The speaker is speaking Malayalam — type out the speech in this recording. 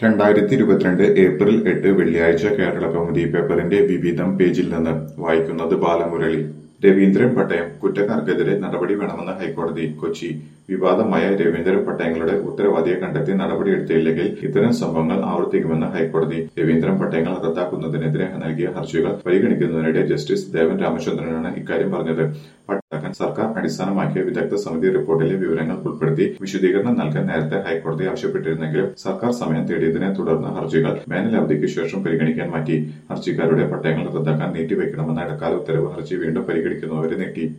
രണ്ടായിരത്തി ഇരുപത്തിരണ്ട് ഏപ്രിൽ എട്ട് വെള്ളിയാഴ്ച കേരള കൗമുദി പേപ്പറിന്റെ വിവിധം പേജിൽ നിന്ന് വായിക്കുന്നത് ബാലമുരളി രവീന്ദ്രൻ പട്ടയം കുറ്റക്കാർക്കെതിരെ നടപടി വേണമെന്ന് ഹൈക്കോടതി കൊച്ചി വിവാദമായ രവീന്ദ്രൻ പട്ടയങ്ങളുടെ ഉത്തരവാദിയെ കണ്ടെത്തി നടപടിയെടുത്തില്ലെങ്കിൽ ഇത്തരം സംഭവങ്ങൾ ആവർത്തിക്കുമെന്ന് ഹൈക്കോടതി രവീന്ദ്രൻ പട്ടയങ്ങൾ റദ്ദാക്കുന്നതിനെതിരെ നൽകിയ ഹർജികൾ പരിഗണിക്കുന്നതിനിടെ ജസ്റ്റിസ് ദേവൻ രാമചന്ദ്രനാണ് ഇക്കാര്യം പറഞ്ഞത് പട്ടാക്കാൻ സർക്കാർ അടിസ്ഥാനമാക്കിയ വിദഗ്ധ സമിതി റിപ്പോർട്ടിലെ വിവരങ്ങൾ ഉൾപ്പെടുത്തി വിശദീകരണം നൽകാൻ നേരത്തെ ഹൈക്കോടതി ആവശ്യപ്പെട്ടിരുന്നെങ്കിലും സർക്കാർ സമയം തേടിയതിനെ തുടർന്ന് ഹർജികൾ വേനലവധിക്ക് ശേഷം പരിഗണിക്കാൻ മാറ്റി ഹർജിക്കാരുടെ പട്ടയങ്ങൾ റദ്ദാക്കാൻ നീട്ടിവെക്കണമെന്ന ഇടക്കാല ഉത്തരവ് ഹർജി വീണ്ടും പരിഗണിക്കുന്നവരെ നീട്ടി